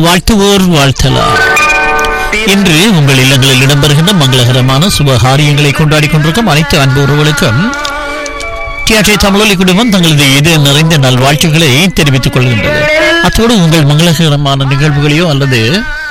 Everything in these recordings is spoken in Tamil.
வாழ்த்துவோர் வாழ்த்தலாம் இன்று உங்கள் இல்லங்களில் இடம்பெறுகின்ற மங்களகரமான சுபகாரியங்களை கொண்டாடி கொண்டிருக்கும் அனைத்து அன்பு உறவுகளுக்கும் டிஆர்டி தமிழொலி குடும்பம் தங்களது இது நிறைந்த நல்வாழ்த்துக்களை தெரிவித்துக் கொள்கின்றது அத்தோடு உங்கள் மங்களகரமான நிகழ்வுகளையோ அல்லது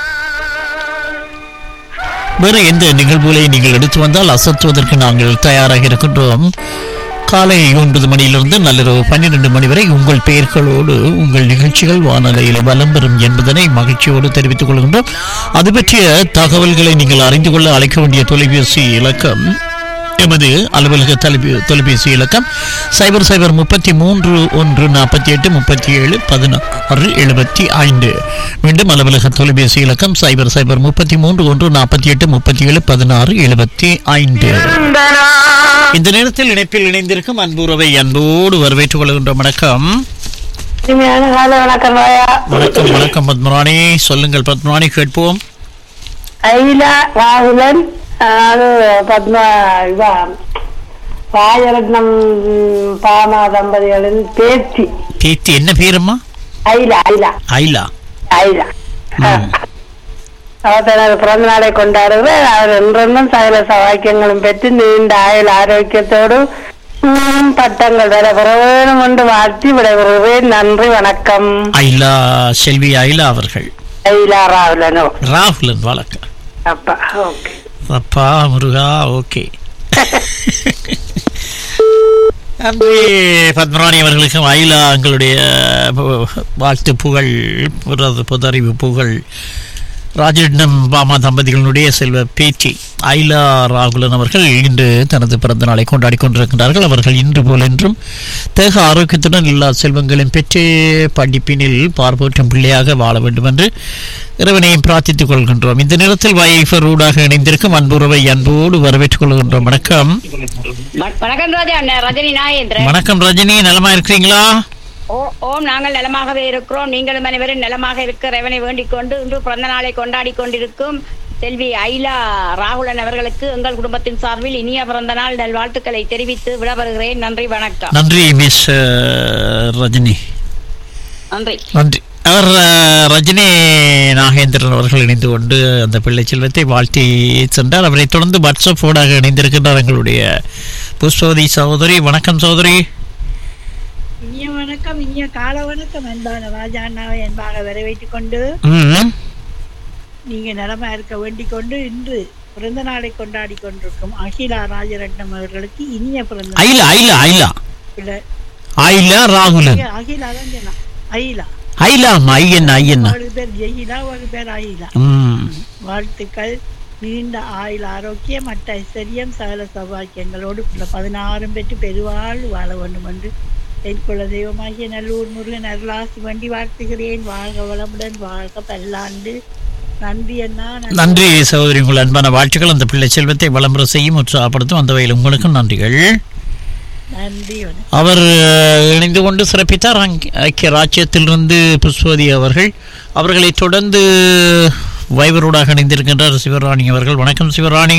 வேறு எந்த நிகழ்வுகளை நீங்கள் எடுத்து வந்தால் அசத்துவதற்கு நாங்கள் தயாராக இருக்கின்றோம் காலை ஒன்பது மணியிலிருந்து நள்ளிரவு பன்னிரண்டு மணி வரை உங்கள் பெயர்களோடு உங்கள் நிகழ்ச்சிகள் வானொலியில் வலம் பெறும் என்பதனை மகிழ்ச்சியோடு தெரிவித்துக் கொள்கின்றோம் அது பற்றிய தகவல்களை நீங்கள் அறிந்து கொள்ள அழைக்க வேண்டிய தொலைபேசி இலக்கம் எமது அலுவலக தொலைபே தொலைபேசி இலக்கம் சைபர் சைபர் முப்பத்தி மூன்று ஒன்று நாற்பத்தி எட்டு முப்பத்தி ஏழு பதினாறு எழுபத்தி ஐந்து மீண்டும் அலுவலக தொலைபேசி இலக்கம் சைபர் சைபர் முப்பத்தி மூன்று ஒன்று நாற்பத்தி எட்டு முப்பத்தி ஏழு பதினாறு எழுபத்தி ஐந்து இந்த நேரத்தில் இணைப்பில் இணைந்திருக்கும் அன்புறவை அன்போடு வரவேற்றுக் கொள்கின்ற வணக்கம் இனிமையான காலை வணக்கம் ராயா வணக்கம் வணக்கம் பத்மராணி சொல்லுங்கள் பத்மராணி கேட்போம் ஐலா ராகுலன் அது பத்மா இதா ராஜரத்னம் ம், பாமா தம்பதிகளின் பேத்தி பேத்தி என்ன பேரம்மா ஐலா ஐலா ஐலா ஐலா ம். அவர் தனது பிறந்த நாளை கொண்டாடுகிறார் அவர் என்றென்றும் சகல சவாக்கியங்களும் பெற்று நீண்ட ஆயுள் ஆரோக்கியத்தோடு ம், பட்டங்கள் வர பிறவேணும் என்று வாழ்த்தி விடைபெறுவேன் நன்றி வணக்கம் ஐலா செல்வி ஐலா அவர்கள் ஐலா ராகுலனோ ராகுலன் வழக்கம் அப்பா ஓகே அப்பா முருகா ஓகே நன்றி பத்மராணி அவர்களுக்கும் அயிலா எங்களுடைய பு- வாழ்த்து புகழ் புறது புதறிவு புகழ் ராஜரட்னம் பாமா தம்பதிகளுடைய செல்வ பேச்சு ஐலா ராகுலன் அவர்கள் இன்று தனது பிறந்த நாளை கொண்டாடி கொண்டிருக்கின்றார்கள் அவர்கள் இன்று போல் என்றும் தேக ஆரோக்கியத்துடன் எல்லா செல்வங்களையும் பெற்று படிப்பினில் பார்ப்போற்றும் பிள்ளையாக வாழ வேண்டும் என்று இறைவனையும் பிரார்த்தித்துக் கொள்கின்றோம் இந்த நேரத்தில் வைஃபர் ஊடாக இணைந்திருக்கும் அன்புறவை அன்போடு வரவேற்றுக் கொள்கின்றோம் வணக்கம் வ- வணக்கம் ராஜா நான் ரஜினி நாயேந்திரன் வணக்கம் ரஜினி நலமா இருக்கிறீங்களா ஓ ஓம் நாங்கள் நலமாகவே இருக்கிறோம் நீங்களும் அனைவரும் நலமாக இருக்க இறைவனை வேண்டிக் கொண்டு இன்று பிறந்த நாளை கொண்டாடி கொண்டிருக்கும் செல்வி ஐலா ராகுலன் அவர்களுக்கு எங்கள் குடும்பத்தின் சார்பில் இனிய பிறந்த நாள் நல்வாழ்த்துக்களை தெரிவித்து விடவருகிறேன் நன்றி வணக்கம் நன்றி மிஸ் அஹ், ரஜினி நன்றி நன்றி அவர் அஹ், ரஜினி நாகேந்திரன் அவர்கள் இணைந்து கொண்டு அந்த பிள்ளை செல்வத்தை வாழ்த்தி சென்றார் அவரை தொடர்ந்து வாட்ஸ்அப் ஊடாக இணைந்திருக்கின்றார் எங்களுடைய புஷ்பவதி சகோதரி வணக்கம் சகோதரி இனிய வணக்கம் இனிய கால வணக்கம் அன்பான ராஜா அண்ணாவை என்பாக வரவேற்றுக் கொண்டு ம் நீங்க நலமா இருக்க வேண்டிக் கொண்டு இன்று பிறந்த நாளை கொண்டாடி கொண்டிருக்கும் அகிலா ராஜரட்னம் அவர்களுக்கு இனிய பிறந்த நாள் ஐலா ஐலா ஐலா பிள்ளை. ஐலா ராகுலன் அகிலா தான் சொன்னா அகிலா ஐலா ஐயண்ணா ஐயண்ணா அவளுக்கு பேர் ஜெயிலா ஒரு பேர் அகிலா ம் வாழ்த்துக்கள் நீண்ட ஆயுள் ஆரோக்கியம் மற்ற ஐஸ்வர்யம் சகல சௌபாக்கியங்களோடு பிள்ளை பதினாறும் பெற்று பெருவாழ் வாழ வேண்டும் என்று என் குல தெய்வமாகிய நல்லூர் முருகன் அருளாசி வண்டி வாழ்த்துகிறேன் வாழ்க வளமுடன் வாழ்க பல்லாண்டு நன்றி அண்ணா நன்றி சகோதரி உங்கள் அன்பான வாழ்த்துக்கள் அந்த பிள்ளை செல்வத்தை வளம்பர செய்யும் உற்சாகப்படுத்தும் அந்த வகையில் உங்களுக்கும் நன்றிகள் நன்றி வணக்கம் அவர் அஹ், இணைந்து கொண்டு சிறப்பித்தார் அங்க- ஐக்கிய ராஜ்யத்திலிருந்து புஷ்பவதி அவர்கள் அவர்களை தொடர்ந்து வைபரோடாக இணைந்திருக்கின்றார் சிவராணி அவர்கள் வணக்கம் சிவராணி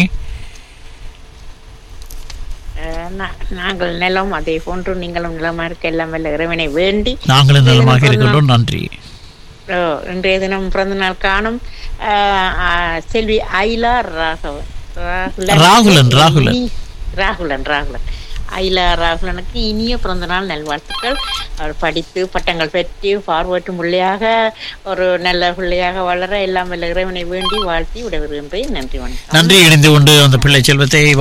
அஹ் நா- நாங்கள் நிலம் அதே போன்று நீங்களும் நிலமா இருக்க எல்லாம் வல்ல இறைவனை வேண்டி நாங்களும் நலமாக இருக்கின்றோம் நன்றி அஹ் இன்றைய தினம் பிறந்த நாள் காணும் அஹ், அஹ், செல்வி ஐலா ராகவன் ராகுலன், ராகுலன். இனி- ராகுலன் ராகுலன் ஐலா ராகுலனுக்கு இனிய பிறந்த நாள் நல்வாழ்த்துக்கள் அவர் படித்து பட்டங்கள் பெற்று பார்வட்டும் பிள்ளையாக ஒரு நல்ல பிள்ளையாக வளர எல்லாம் வல்ல இறைவனை வேண்டி வாழ்த்தி விடைபெறுகின்றேன் நன்றி வணக்கம் நன்றி இணைந்து கொண்டு அந்த பிள்ளை செல்வத்தை